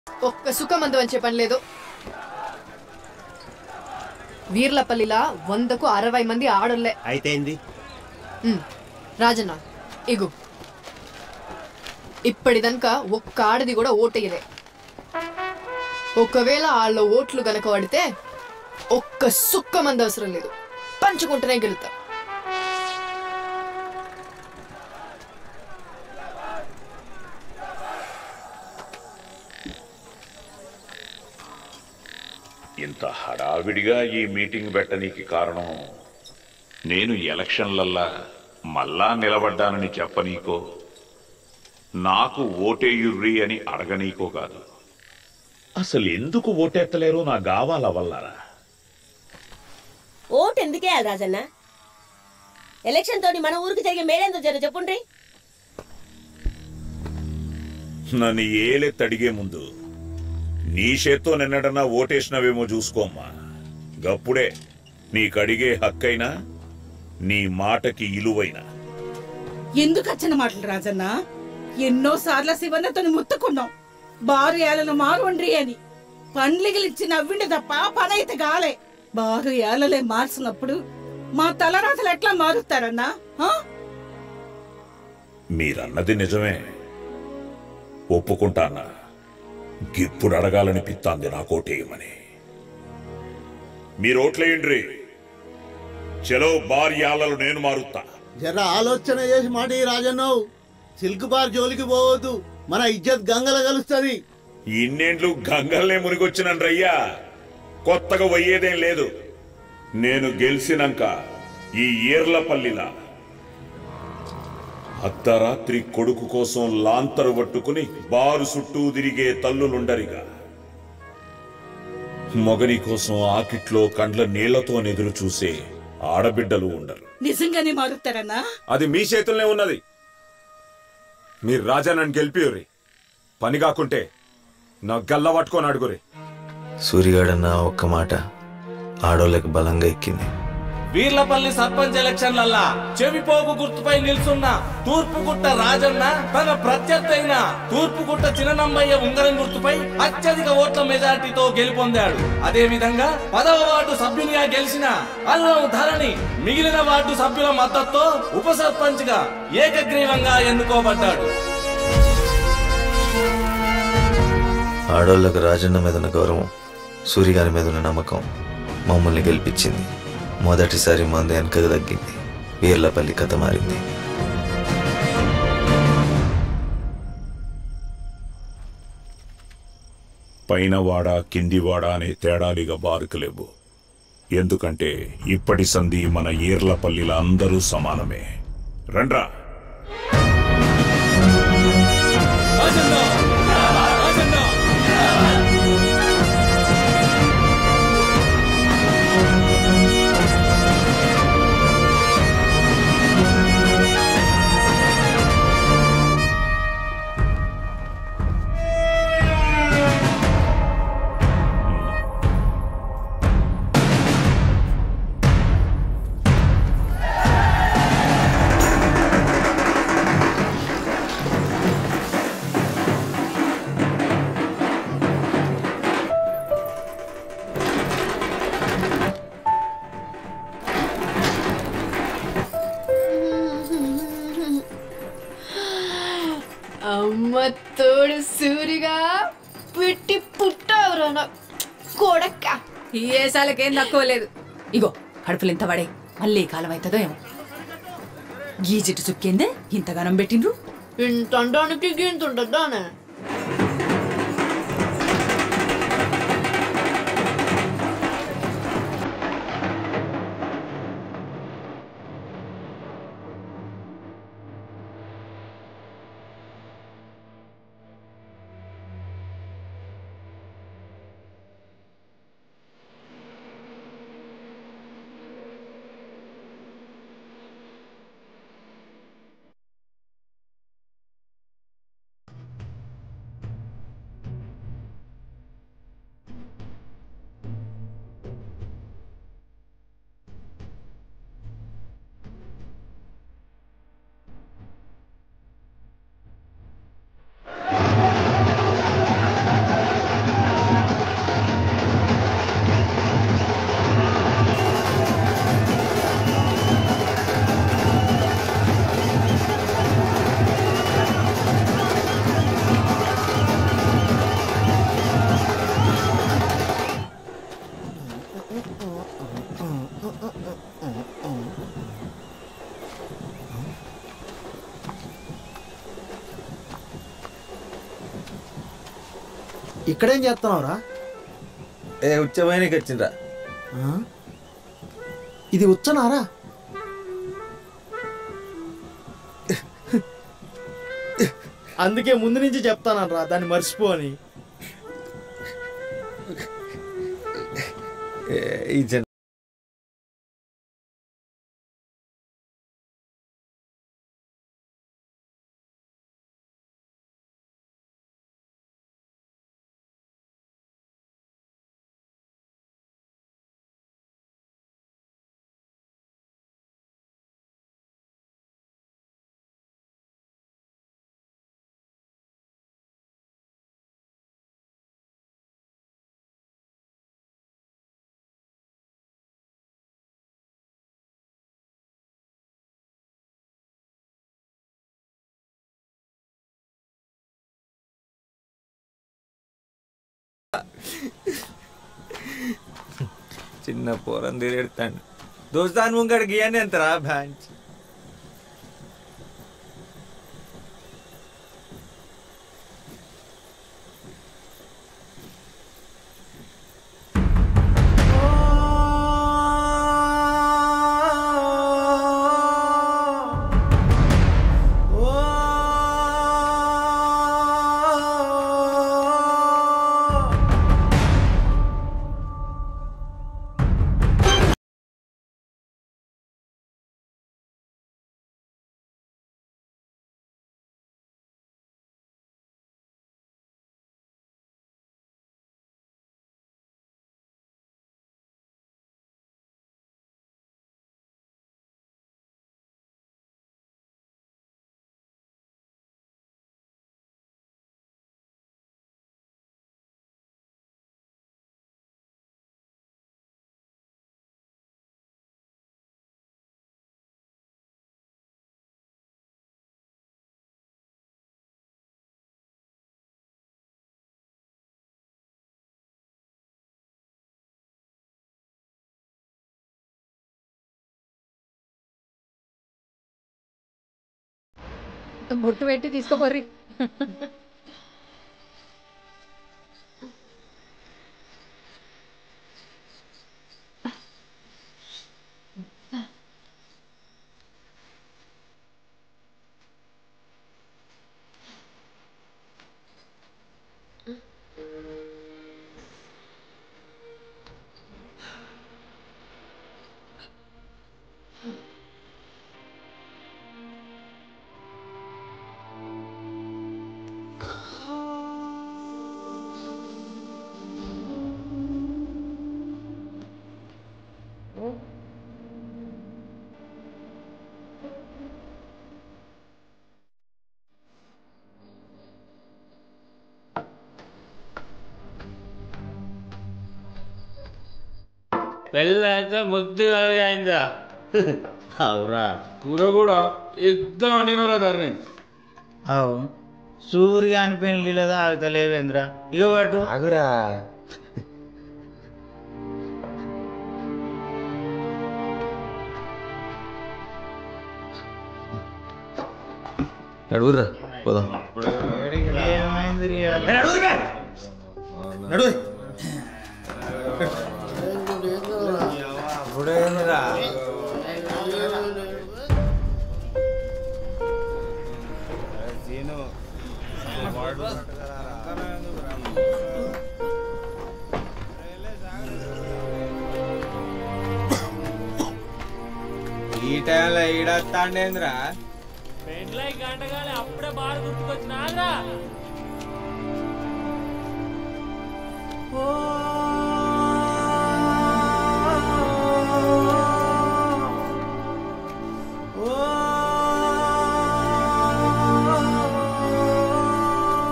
ఒక్క సుఖమందు అని చెప్పని లేదు వీర్లపల్లిలా వందకు అరవై మంది ఆడోళ్ళే అయితే ఏంది ఉమ్, రాజన్న ఇగు ఇప్పటిదనక ఒక్క ఆడది కూడా ఓటేయలే ఒకవేళ వాళ్ళ ఓట్లు గనక పడితే ఒక్క సుక్క మంది అవసరం లేదు పంచుకుంటూనే గెలుతా ఇంత హడావిడిగా ఈ మీటింగ్ పెట్టనీకి కారణం నేను ఎలక్షన్లల్లా మళ్ళా నిలబడ్డానని చెప్పనీకో నాకు ఓటేయుర్రి అని అడగనీకో కాదు అసలు ఎందుకు ఓటెత్తలేరో నా గావాల వల్లరా ఓటు ఎందుకేయాలి రాజన్న ఎలక్షన్ తోటి మన ఊరికి జరిగే మేలేందో జర చెప్పుండ్రి నన్ను ఏలెత్తడిగే ముందు నీ చేత్తో నిన్నడన్నా ఓటేసినవేమో చూసుకోమ్మా గప్పుడే నీకడిగే హక్కైనా నీ మాటకి ఇలువైనా ఎందుకు వచ్చిన మాటలు రాజన్న ఎన్నో సార్లు శివన్నతోని ముత్తుకున్నాం బారు ఏలను మారుండ్రి అని పండ్లిగిలిచ్చి నవ్విండు తప్ప పని అయితే గాలే బారు ఏలలే మార్చినప్పుడు మా తలరాతలు ఎట్లా మారుతారన్నా ఆ? మీరన్నది నిజమే ఒప్పుకుంటానా ఇప్పుడు అడగాలనిపిస్తాంది నా కోటేయమని మీరోట్లేయండ్రి చలో భార్యాలను నేను మారుతా జర ఆలోచన చేసి మాట ఈ రాజన్నావు సిల్క్ బార్ జోలికి పోవద్దు మన ఇజ్జత్ గంగల కలుస్తుంది ఇన్నేండ్లు గంగల్నే మునిగొచ్చినయ్యా కొత్తగా పోయేదేం లేదు నేను గెలిచినాక ఈ ఈర్లపల్లిలా అర్ధరాత్రి కొడుకు కోసం లాంతరు పట్టుకుని బారు చుట్టూ తిరిగే తల్లులుండరిగా మొగని కోసం ఆకిట్లో కండ్ల నీళ్లతో ఎదురు చూసే ఆడబిడ్డలు ఉండరు నిజంగానే మారుతారన్నా అది మీ చేతుల్లోనే ఉన్నది మీరు రాజా నన్ను గెలిపియుర్రి పని కాకుంటే నా గల్ల పట్టుకొని అడుగురి సూర్యగాడన్న ఒక్క మాట ఆడోళ్ళకి బలంగా ఎక్కింది వీర్లపల్లి సర్పంచ్ ఎలక్షన్లల్లా చెవిపోగు గుర్తుపై నిల్చున్న తూర్పుగుట్ట రాజన్న తన ప్రత్యర్థి అయిన తూర్పుగుట్ట చిన్ననంబయ్య ఉంగరం గుర్తుపై అత్యధిక ఓట్ల మెజార్టీతో గెలుపొందాడు అదే విధంగా పదవ వార్డు సభ్యునిగా గెలిచిన అల్లం ధరణి మిగిలిన వార్డు సభ్యుల మద్దతుతో ఉప సర్పంచ్ గా ఏకగ్రీవంగా ఎన్నుకోబడ్డాడు ఆడోళ్ళకు రాజన్న మీద ఉన్న గౌరవం సూర్యగారి మీద ఉన్న నమ్మకం మమ్మల్ని గెలిపించింది మొదటిసారి మంది వెనకకు తగ్గింది వీర్లపల్లి కథ మారింది పైన వాడ కింది వాడ అనే తేడాలిగా బారుకలేవు ఎందుకంటే ఇప్పటి సంధి మన ఈర్లపల్లిల అందరూ సమానమే రండ్రా అమ్మ తోడు సూరిగా పెట్టి పుట్టావురా నా కొడక్క ఈ ఏసాలకేం తక్కువ లేదు ఇగో కడుపులు ఇంత పడే మళ్ళీ ఈ కాలం అవుతుందో ఏమో గీ జిట్టు చుక్కిందే ఇంతగానం పెట్టిండ్రు ఇంత అండానికి గింత ఉంటుందానే ఇక్కడేం చేస్తున్నావురా ఏ ఉచ్చమైనకి వచ్చిండ్రా ఆ? ఇది ఉచ్చనారా అందుకే ముందు నుంచి చెప్తానరా దాన్ని మర్చిపో అని ఏ, ఈ జన్ చిన్న పోరం తిరెడతాడు దోస్తాను ముంగడికి ఇవన్నీ ఎంతరా బ్యాంచ్ బొట్టు పెట్టి తీసుకోపోర్రి పెళ్ళంతా ముద్దుగా అయిందా అవురా కూర కూడా యుద్ధం వండినరా ధరణి అవు సూర్యాని పెళ్లిలో తాగుతలేవేంద్ర ఇక పట్టు ఆగురా నడువురా పోదాం ఏమైంది రే? నడు ఈ టైంలో ఈడొస్తాండేంద్రా పెండ్లై గంటగాలి అప్పుడే బాగా గుర్తుకొచ్చినారా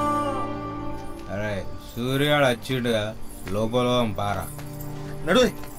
అరే సూర్యుడు వచ్చిండుగా లోపల పారా నడు